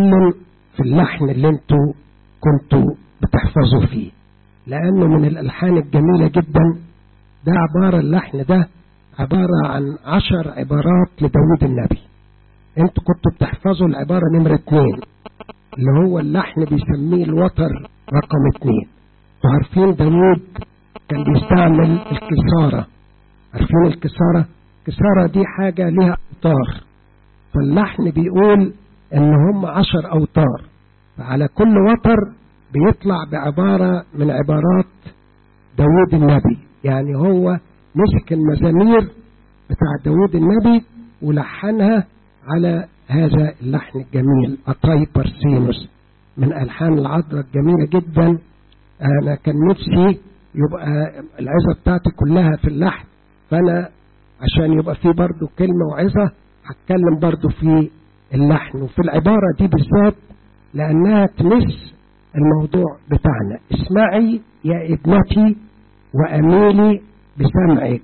هنتكلم في اللحن اللي انتوا كنتوا بتحفظوا فيه لأنه من الألحان الجميلة جدا ده عبارة اللحن ده عبارة عن عشر عبارات لداود النبي انتوا كنتوا بتحفظوا العبارة نمرة اتنين اللي هو اللحن بيسميه الوتر رقم اتنين وعارفين داود كان بيستعمل الكسارة عارفين الكسارة الكسارة دي حاجة ليها أوتار فاللحن بيقول ان هم عشر أوتار فعلى كل وتر بيطلع بعبارة من عبارات داود النبي يعني هو مسك المزامير بتاع داود النبي ولحنها على هذا اللحن الجميل أطاي بارسينوس من ألحان العذراء الجميلة جدا أنا كان نفسي يبقى العظة بتاعتي كلها في اللحن فأنا عشان يبقى في برضو كلمة وعظة هتكلم برضو في اللحن وفي العبارة دي بالذات لأنها تمس الموضوع بتاعنا اسمعي يا ابنتي وأميلي بسمعك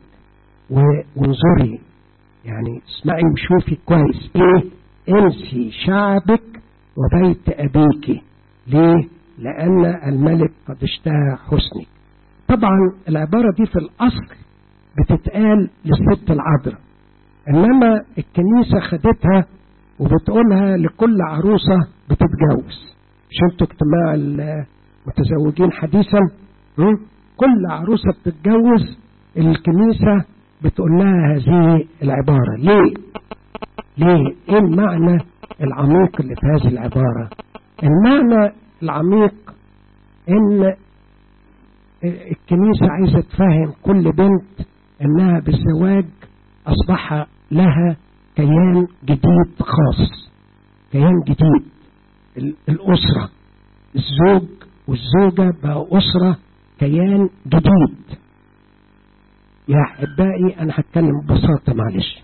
وانظري يعني اسمعي وشوفي كويس ايه انسي شعبك وبيت ابيك ليه لان الملك قد اشتهى حسنك طبعا العبارة دي في الاصل بتتقال للست العذراء انما الكنيسة خدتها وبتقولها لكل عروسة بتتجوز مش انتوا اجتماع المتزوجين حديثا كل عروسة بتتجوز الكنيسة بتقول لها هذه العبارة ليه ليه ايه المعنى العميق اللي في هذه العبارة المعنى العميق ان الكنيسة عايزة تفهم كل بنت انها بالزواج اصبح لها كيان جديد خاص كيان جديد الاسرة الزوج والزوجة بقى اسرة كيان جديد يا أحبائي أنا هتكلم ببساطة معلش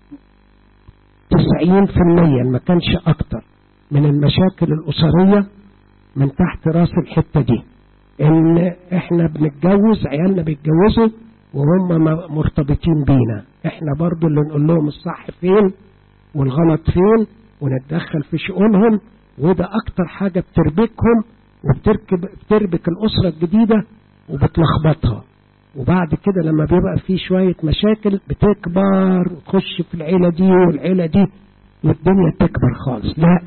تسعين في المية ما كانش أكتر من المشاكل الأسرية من تحت راس الحتة دي إن إحنا بنتجوز عيالنا بيتجوزوا وهم مرتبطين بينا إحنا برضو اللي نقول لهم الصح فين والغلط فين ونتدخل في شؤونهم وده أكتر حاجة بتربكهم وبتركب بتربك الأسرة الجديدة وبتلخبطها وبعد كده لما بيبقى في شوية مشاكل بتكبر وتخش في العيلة دي والعيلة دي والدنيا تكبر خالص لا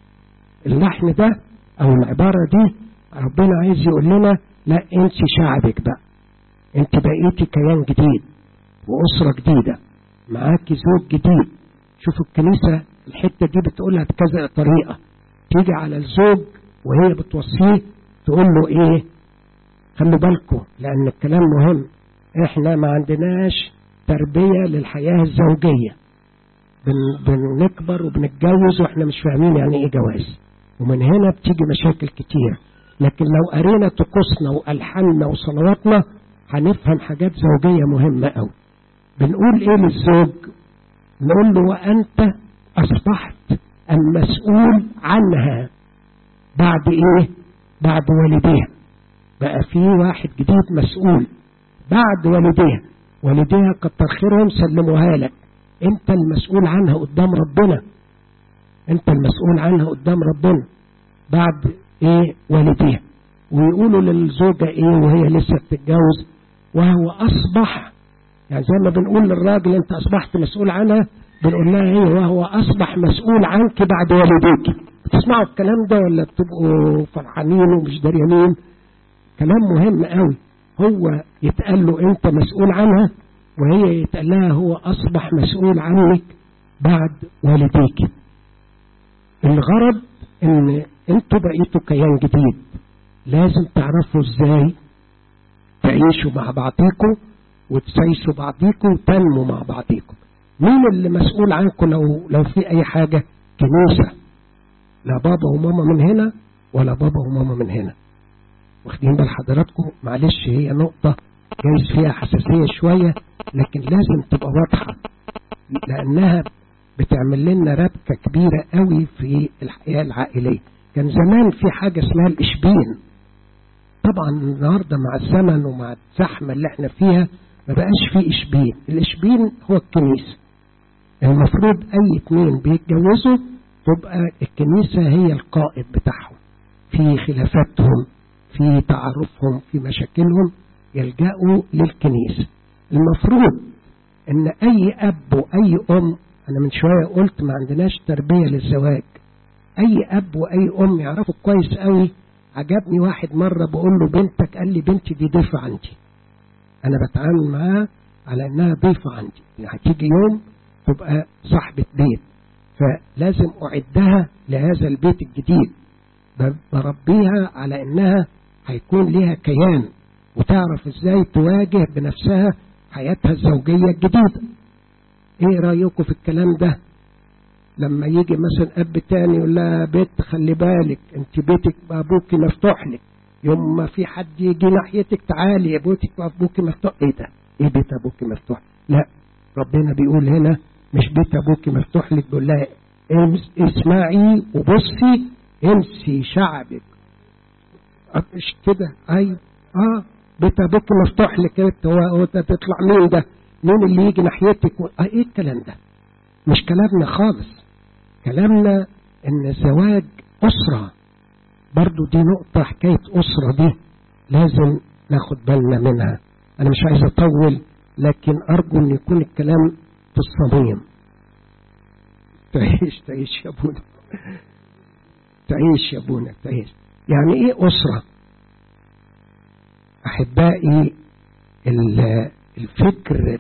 اللحن ده او العبارة دي ربنا عايز يقول لنا لا انسي شعبك بقى انت بقيتي كيان جديد واسرة جديدة معاكي زوج جديد شوفوا الكنيسة الحتة دي بتقولها بكذا طريقة تيجي على الزوج وهي بتوصيه تقول له ايه خلوا بالكم لأن الكلام مهم احنا ما عندناش تربية للحياة الزوجية بن بنكبر وبنتجوز واحنا مش فاهمين يعني ايه جواز ومن هنا بتيجي مشاكل كتير لكن لو قرينا طقوسنا والحاننا وصلواتنا هنفهم حاجات زوجية مهمة قوي بنقول ايه للزوج نقول له وانت اصبحت المسؤول عنها بعد ايه بعد والديها بقى في واحد جديد مسؤول بعد والديها والديها كتر خيرهم سلموها لك انت المسؤول عنها قدام ربنا انت المسؤول عنها قدام ربنا بعد ايه والديها ويقولوا للزوجة ايه وهي لسه بتتجوز وهو اصبح يعني زي ما بنقول للراجل انت اصبحت مسؤول عنها بنقول لها ايه وهو اصبح مسؤول عنك بعد والديك بتسمعوا الكلام ده ولا بتبقوا فرحانين ومش دريانين كلام مهم قوي هو يتقال له انت مسؤول عنها وهي يتقال لها هو اصبح مسؤول عنك بعد والديك الغرض ان انتوا بقيتوا كيان جديد لازم تعرفوا ازاي تعيشوا مع بعضيكم وتسايسوا بعضيكم وتنموا مع بعضيكم مين اللي مسؤول عنكم لو لو في اي حاجه كنيسه لا بابا وماما من هنا ولا بابا وماما من هنا واخدين بال حضراتكم معلش هي نقطة جايز فيها حساسية شوية لكن لازم تبقى واضحة لأنها بتعمل لنا ربكة كبيرة قوي في الحياة العائلية كان زمان في حاجة اسمها الإشبين طبعا النهاردة مع الزمن ومع الزحمة اللي احنا فيها ما بقاش في إشبين الإشبين هو الكنيسة المفروض أي اتنين بيتجوزوا تبقى الكنيسة هي القائد بتاعهم في خلافاتهم في تعرفهم في مشاكلهم يلجأوا للكنيسة المفروض ان اي اب واي ام انا من شوية قلت ما عندناش تربية للزواج اي اب واي ام يعرفوا كويس قوي عجبني واحد مرة بقول له بنتك قال لي بنتي دي ضيفة عندي انا بتعامل معاها على انها ضيفة عندي يعني هتيجي يوم تبقى صاحبة بيت فلازم اعدها لهذا البيت الجديد بربيها على انها هيكون ليها كيان وتعرف ازاي تواجه بنفسها حياتها الزوجية الجديدة ايه رأيكم في الكلام ده لما يجي مثلا اب تاني يقول لها بنت خلي بالك انت بيتك ابوكي مفتوح لك يوم ما في حد يجي ناحيتك تعالي يا بيتك ابوكي مفتوح ايه ده ايه بيت ابوكي مفتوح لا ربنا بيقول هنا مش بيت ابوكي مفتوح لك بيقول لها اسمعي وبصي انسي شعبك مش كده ايوه اه بيت ابوك مفتوح لك انت هو تطلع مين ده مين اللي يجي ناحيتك و... آه ايه الكلام ده مش كلامنا خالص كلامنا ان الزواج اسره برضو دي نقطة حكاية أسرة دي لازم ناخد بالنا منها أنا مش عايز أطول لكن أرجو أن يكون الكلام في الصميم تعيش تعيش يا ابونا تعيش يا ابونا تعيش يعني ايه أسرة أحبائي الفكر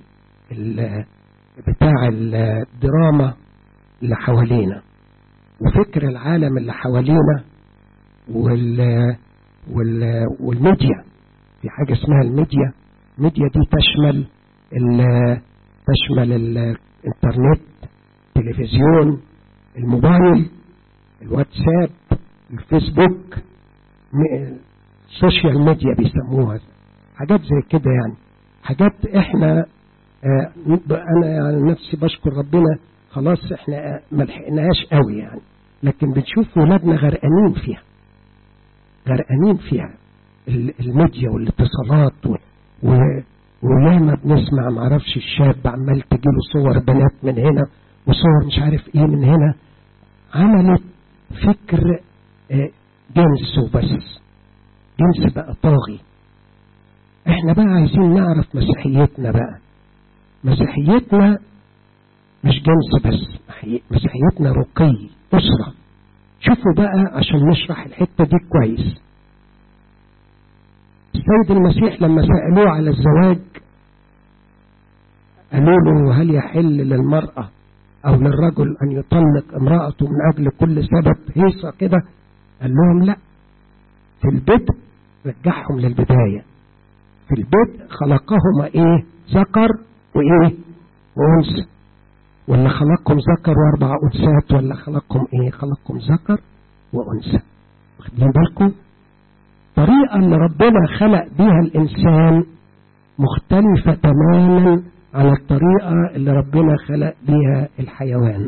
بتاع الدراما اللي حوالينا وفكر العالم اللي حوالينا وال وال والميديا في حاجة اسمها الميديا الميديا دي تشمل ال تشمل الانترنت التلفزيون الموبايل الواتساب الفيسبوك السوشيال ميديا بيسموها حاجات زي كده يعني حاجات احنا اه انا يعني نفسي بشكر ربنا خلاص احنا ما لحقناهاش قوي يعني لكن بنشوف ولادنا غرقانين فيها غرقانين فيها الميديا والاتصالات و... و... وياما بنسمع معرفش الشاب عمال تجيله صور بنات من هنا وصور مش عارف ايه من هنا عملت فكر جنس وبس جنس بقى طاغي احنا بقى عايزين نعرف مسيحيتنا بقى مسيحيتنا مش جنس بس مسيحيتنا رقي أسرة شوفوا بقى عشان نشرح الحتة دي كويس السيد المسيح لما سألوه على الزواج قالوا له هل يحل للمرأة أو للرجل أن يطلق امرأته من أجل كل سبب هيصة كده قال لهم لا في البدء رجعهم للبداية في البدء خلقهما إيه ذكر وإيه وأنثى ولا خلقكم ذكر واربع انثات ولا خلقكم ايه خلقكم ذكر وانثى واخدين بالكم الطريقه اللي ربنا خلق بيها الانسان مختلفه تماما عن الطريقه اللي ربنا خلق بيها الحيوان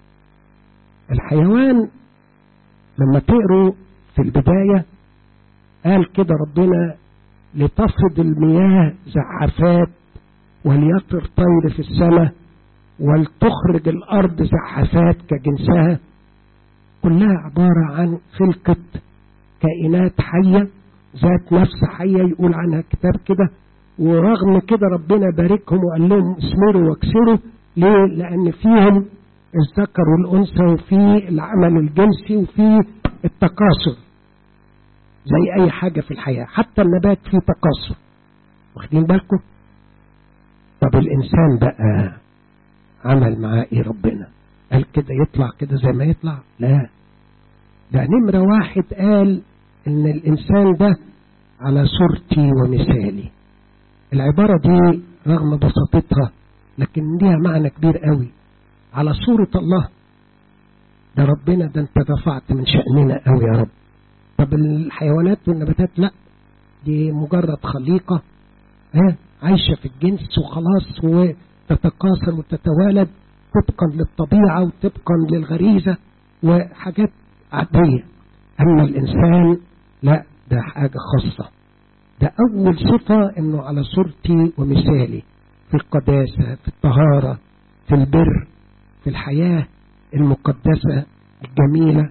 الحيوان لما تقروا في البدايه قال كده ربنا لتفض المياه زحفات وليطر طير في السماء ولتخرج الأرض زحفات كجنسها كلها عبارة عن خلقة كائنات حية ذات نفس حية يقول عنها كتاب كده ورغم كده ربنا باركهم وقال لهم اسمروا واكسروا ليه؟ لأن فيهم الذكر والأنثى وفي العمل الجنسي وفي التكاثر زي أي حاجة في الحياة حتى النبات فيه تكاثر واخدين بالكم؟ طب الإنسان بقى عمل معاه ايه ربنا قال كده يطلع كده زي ما يطلع لا ده نمرة واحد قال ان الانسان ده على صورتي ومثالي العبارة دي رغم بساطتها لكن ليها معنى كبير قوي على صورة الله ده ربنا ده انت رفعت من شأننا قوي يا رب طب الحيوانات والنباتات لا دي مجرد خليقة ها عايشة في الجنس وخلاص و تتكاثر وتتوالد طبقا للطبيعة وطبقا للغريزة وحاجات عادية أما الإنسان لا ده حاجة خاصة ده أول صفة إنه على صورتي ومثالي في القداسة في الطهارة في البر في الحياة المقدسة الجميلة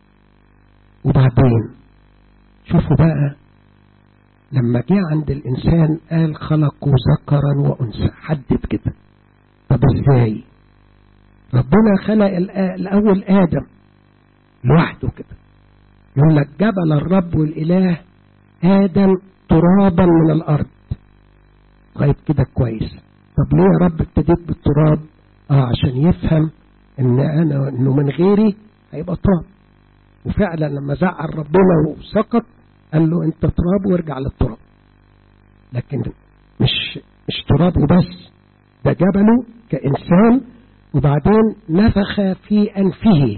وبعدين شوفوا بقى لما جه عند الإنسان قال خلقوا ذكرا وأنثى حدد كده طب ازاي ربنا خلق الأول آدم لوحده كده يقول لك جبل الرب والإله آدم ترابا من الأرض طيب كده كويس طب ليه يا رب ابتديت بالتراب اه عشان يفهم ان انا انه من غيري هيبقى تراب وفعلا لما زعل ربنا وسقط قال له انت تراب وارجع للتراب لكن مش مش تراب وبس ده جبله كإنسان وبعدين نفخ في أنفه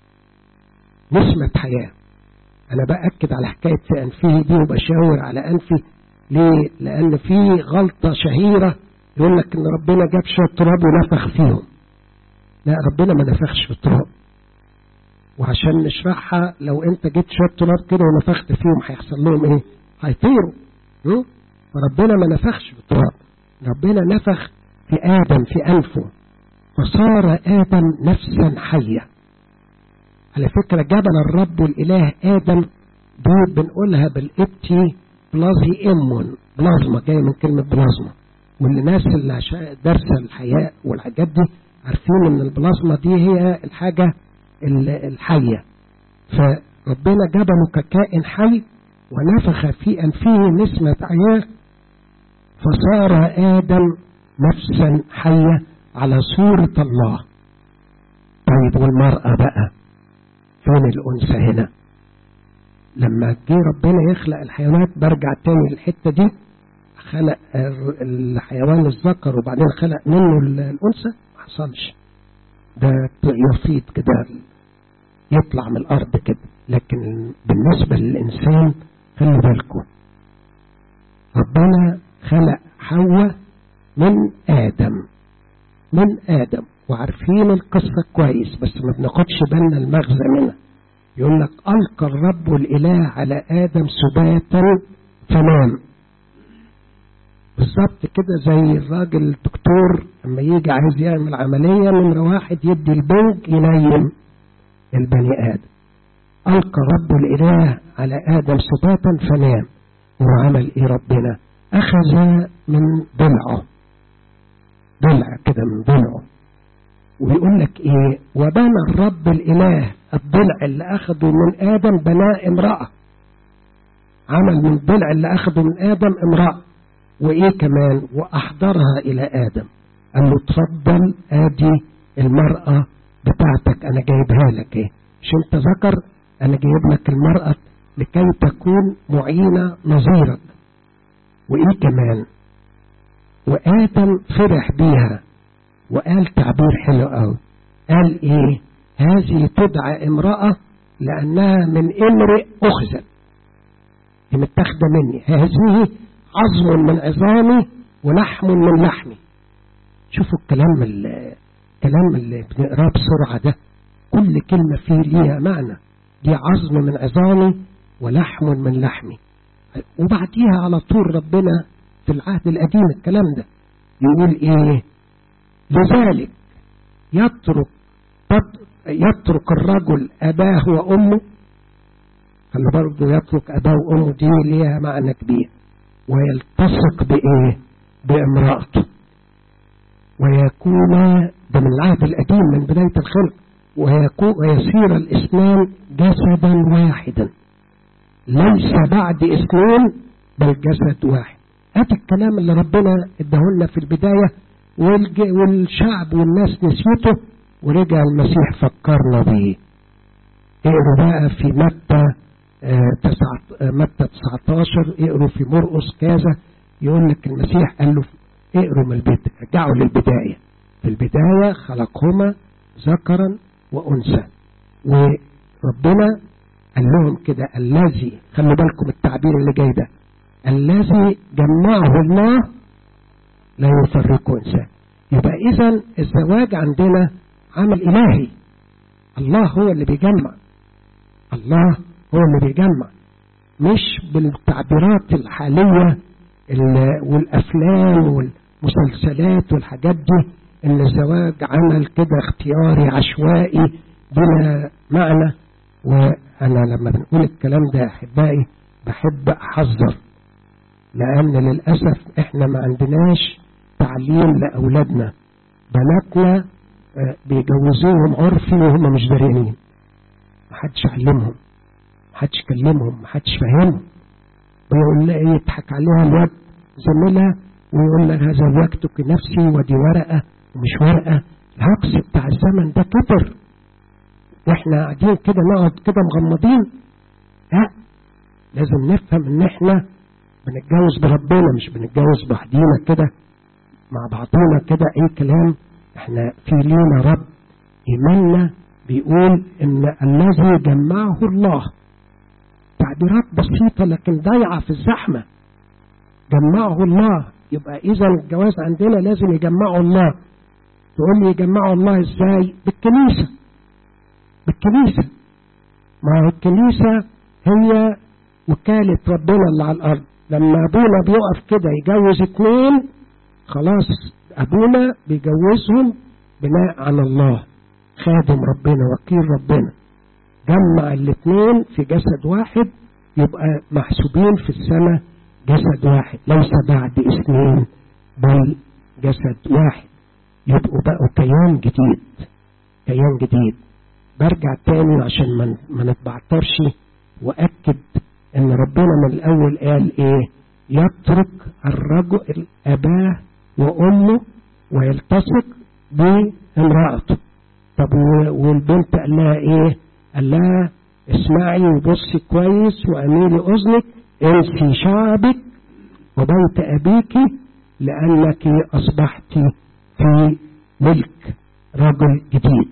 نسمة حياة أنا بأكد على حكاية في أنفه دي وبشاور على أنفي ليه؟ لأن في غلطة شهيرة يقول لك إن ربنا جاب شوية تراب ونفخ فيهم لا ربنا ما نفخش في التراب وعشان نشرحها لو انت جبت شويه تراب كده ونفخت فيهم هيحصل لهم ايه؟ هيطيروا فربنا ما نفخش في التراب ربنا نفخ في ادم في انفه فصار ادم نفسا حيه على فكره جبل الرب والاله ادم دي بنقولها بالابتي بلازي امون بلازما جايه من كلمه بلازما والناس اللي دارسه الحياه والحاجات دي عارفين ان البلازما دي هي الحاجه الحية فربنا جبله ككائن حي ونفخ في أنفه نسمة حياة فصار آدم نفسا حية على صورة الله طيب والمرأة بقى فين الأنثى هنا لما جه ربنا يخلق الحيوانات برجع تاني للحتة دي خلق الحيوان الذكر وبعدين خلق منه الأنثى ما حصلش ده يفيض كده يطلع من الأرض كده لكن بالنسبة للإنسان خلوا بالكم ربنا خلق حواء من آدم من آدم وعارفين القصة كويس بس ما بناخدش بالنا المغزى منها يقول لك ألقى الرب الإله على آدم سباتا فنام بالظبط كده زي الراجل الدكتور لما يجي عايز يعمل عملية نمرة واحد يدي البنج ينيم البني آدم ألقى رب الإله على آدم سباتا فنام وعمل إيه ربنا أخذ من ضلعه ضلع كده من ضلعه ويقول لك إيه وبنى الرب الإله الضلع اللي أخذه من آدم بناه امرأة عمل من الضلع اللي أخذه من آدم امرأة وإيه كمان وأحضرها إلى آدم قال له اتفضل آدي المرأة بتاعتك أنا جايبها لك إيه مش أنت ذكر أنا جايب لك المرأة لكي تكون معينة نظيرك وإيه كمان وآدم فرح بيها وقال تعبير حلو قوي قال إيه هذه تدعى امرأة لأنها من امرئ أخذت دي متاخدة مني هذه عظم من عظامي ولحم من لحمي شوفوا الكلام الكلام اللي بنقراه بسرعة ده كل كلمة فيه ليها معنى دي عظم من عظامي ولحم من لحمي وبعديها على طول ربنا في العهد القديم الكلام ده يقول ايه لذلك يترك يترك الرجل أباه وأمه خلي برضه يترك أباه وأمه دي ليها معنى كبير ويلتصق بإيه بامرأته ويكون ده من العهد القديم من بداية الخلق ويكون ويصير الاثنان جسدا واحدا ليس بعد اثنين بل جسد واحد هات الكلام اللي ربنا اداهولنا في البداية والشعب والناس نسيته ورجع المسيح فكرنا به اقروا بقى في متى آه تسعة آه متى 19 اقروا في مرقس كذا يقول لك المسيح قال له اقروا من البيت رجعوا للبداية في البداية خلقهما ذكرا وأنثى وربنا قال لهم كده الذي خلوا بالكم التعبير اللي جاي ده الذي جمعه الله لا يفرقه إنسان يبقى إذا الزواج عندنا عمل إلهي الله هو اللي بيجمع الله هو اللي بيجمع مش بالتعبيرات الحالية والأفلام والمسلسلات والحاجات دي إن الزواج عمل كده اختياري عشوائي بلا معنى وأنا لما بنقول الكلام ده أحبائي بحب أحذر لأن للأسف إحنا ما عندناش تعليم لأولادنا بناتنا بيجوزوهم عرفي وهم مش داريين محدش علمهم محدش كلمهم محدش فهمهم ويقول لها ايه يضحك عليها الواد زميلها ويقول لها زوجتك نفسي ودي ورقة ومش ورقة الهقص بتاع الزمن ده كتر واحنا قاعدين كده نقعد كده مغمضين لا لازم نفهم ان احنا بنتجوز بربنا مش بنتجوز بوحدينا كده مع بعضنا كده اي كلام احنا في لينا رب ايماننا بيقول ان الذي جمعه الله تعبيرات بسيطة لكن ضايعة في الزحمة جمعه الله يبقى اذا الجواز عندنا لازم يجمعه الله تقول لي يجمعه الله ازاي بالكنيسة بالكنيسة ما الكنيسة هي وكالة ربنا اللي على الأرض لما أبونا بيقف كده يجوز اتنين خلاص أبونا بيجوزهم بناء على الله خادم ربنا وكيل ربنا جمع الاثنين في جسد واحد يبقى محسوبين في السماء جسد واحد ليس بعد اثنين بل جسد واحد يبقوا بقوا كيان جديد كيان جديد برجع تاني عشان ما نتبعترش واكد ان ربنا من الاول قال ايه يترك الرجل اباه وامه ويلتصق بامرأته طب والبنت قال لها ايه قال لها اسمعي وبصي كويس واميلي اذنك انسي شعبك وبيت ابيك لانك اصبحت في ملك رجل جديد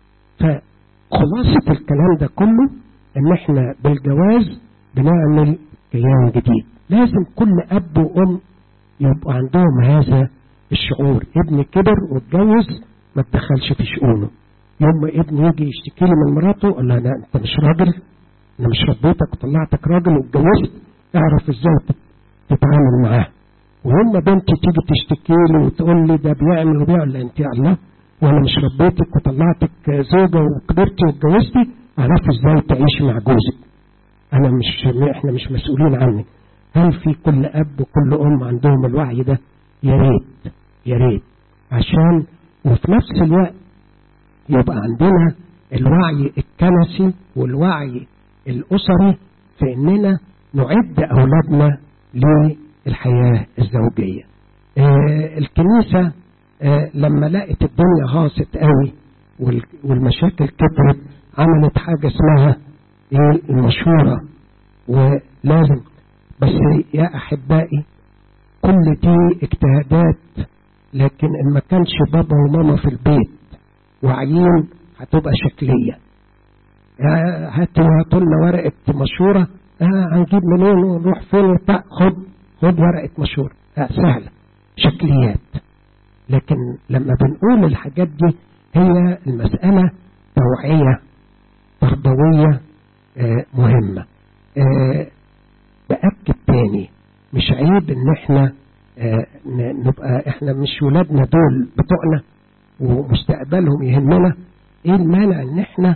فخلاصة الكلام ده كله ان احنا بالجواز بنعمل كيان جديد لازم كل اب وام يبقى عندهم هذا الشعور ابن كبر واتجوز ما تدخلش في شؤونه يوم ما ابن يجي يشتكي لي من مراته اقول لا لا انت مش راجل انا مش ربيتك وطلعتك راجل واتجوزت اعرف ازاي تتعامل معاه ويوم ما بنتي تيجي تشتكي لي وتقول لي ده بيعمل وبيعمل لا انت الله وانا مش ربيتك وطلعتك زوجه وكبرتي واتجوزتي اعرف ازاي تعيشي مع جوزك انا مش احنا مش مسؤولين عنك هل في كل اب وكل ام عندهم الوعي ده يا ريت يا ريت عشان وفي نفس الوقت يبقى عندنا الوعي الكنسي والوعي الأسري في إننا نعد أولادنا للحياة الزوجية آه الكنيسة آه لما لقت الدنيا هاصت قوي والمشاكل كترت عملت حاجة اسمها ايه المشورة ولازم بس يا أحبائي كل دي اجتهادات لكن إن ما كانش بابا وماما في البيت واعيين هتبقى شكلية هاتوا هاتوا لنا ورقة مشورة آه هنجيب منين ونروح فين وبتاع خد خد ورقة مشورة آه سهلة شكليات لكن لما بنقول الحاجات دي هي المسألة توعية تربوية آه مهمة آه بأكد تاني مش عيب ان احنا آه نبقى احنا مش ولادنا دول بتوعنا ومستقبلهم يهمنا ايه المانع ان احنا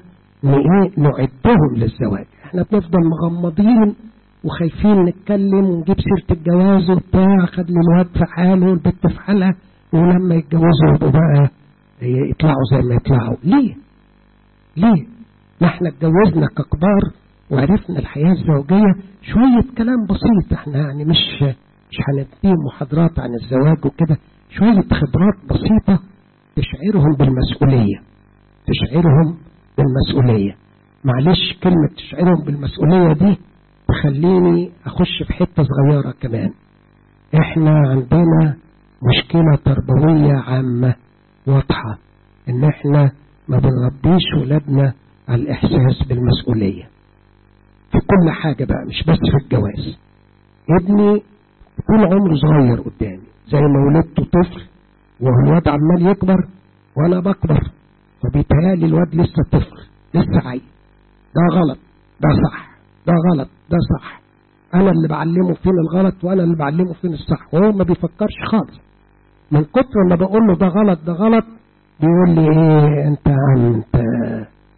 نعدهم للزواج احنا بنفضل مغمضين وخايفين نتكلم ونجيب سيرة الجواز وبتاع خد لي الواد في حاله والبنت في حالها ولما يتجوزوا يبقوا بقى يطلعوا زي ما يطلعوا ليه ليه ما احنا اتجوزنا ككبار وعرفنا الحياة الزوجية شوية كلام بسيط احنا يعني مش مش هنديهم محاضرات عن الزواج وكده شوية خبرات بسيطة تشعرهم بالمسؤولية تشعرهم بالمسؤولية معلش كلمة تشعرهم بالمسؤولية دي تخليني أخش في حتة صغيرة كمان إحنا عندنا مشكلة تربوية عامة واضحة إن إحنا ما بنربيش ولادنا على الإحساس بالمسؤولية في كل حاجة بقى مش بس في الجواز ابني طول عمره صغير قدامي زي ما ولدته طفل والواد عمال يكبر وانا بكبر فبيتهيألي الواد لسه طفل لسه عيل ده غلط ده صح ده غلط ده صح انا اللي بعلمه فين الغلط وانا اللي بعلمه فين الصح وهو ما بيفكرش خالص من كتر ما بقول له ده غلط ده غلط بيقول لي ايه انت يا عم انت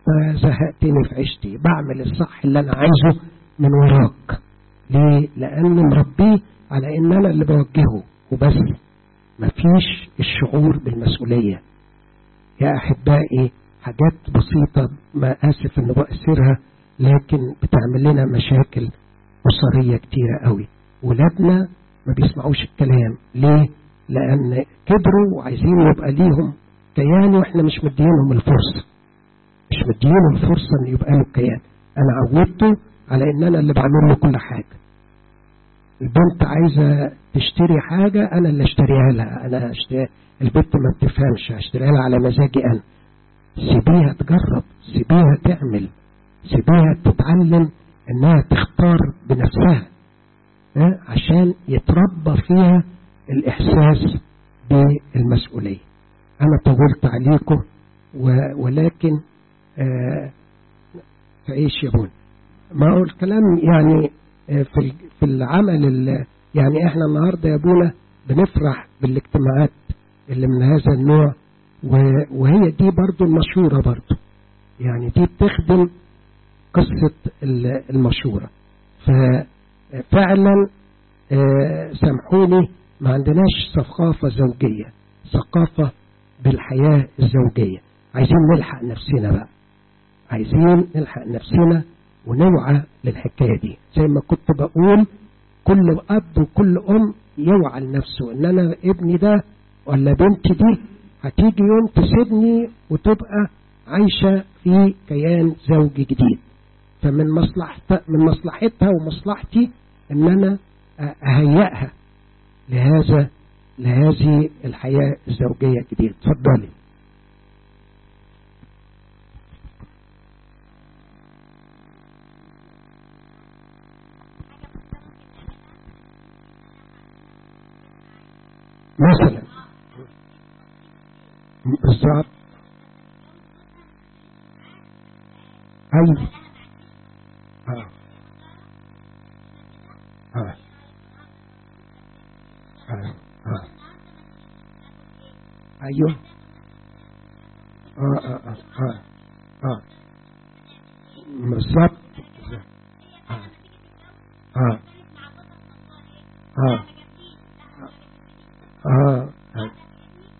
انت زهقتني في عيشتي بعمل الصح اللي انا عايزه من وراك ليه لان مربيه على ان انا اللي بوجهه وبس مفيش الشعور بالمسؤولية يا احبائي حاجات بسيطة ما اسف ان بأثرها لكن بتعمل لنا مشاكل أسرية كتيرة قوي ولادنا ما بيسمعوش الكلام ليه لأن كبروا وعايزين يبقى ليهم كيان واحنا مش مدينهم الفرصة مش مدينهم الفرصة ان يبقى له كيان انا عودته على ان انا اللي بعمل له كل حاجة البنت عايزة تشتري حاجة انا اللي اشتريها لها انا اشتري البنت ما بتفهمش اشتريها لها على مزاجي انا سيبيها تجرب سيبيها تعمل سيبيها تتعلم انها تختار بنفسها اه؟ عشان يتربى فيها الاحساس بالمسؤولية انا طولت عليكم ولكن آه تعيش يا بون ما هو الكلام يعني آه في في العمل يعني احنا النهارده يا ابونا بنفرح بالاجتماعات اللي من هذا النوع وهي دي برضو المشورة برضو يعني دي بتخدم قصة المشورة ففعلا آه سامحوني ما عندناش ثقافة زوجية ثقافة بالحياة الزوجية عايزين نلحق نفسنا بقى عايزين نلحق نفسنا ونوعى للحكاية دي زي ما كنت بقول كل أب وكل أم يوعى لنفسه إن أنا ابني ده ولا بنتي دي هتيجي يوم تسيبني وتبقى عايشة في كيان زوجي جديد فمن مصلحتها من مصلحتها ومصلحتي إن أنا أهيئها لهذا لهذه الحياة الزوجية الجديدة تفضلي مثلا بالظبط ايوه اه اه اه اه ايوه اه اه اه اه بالظبط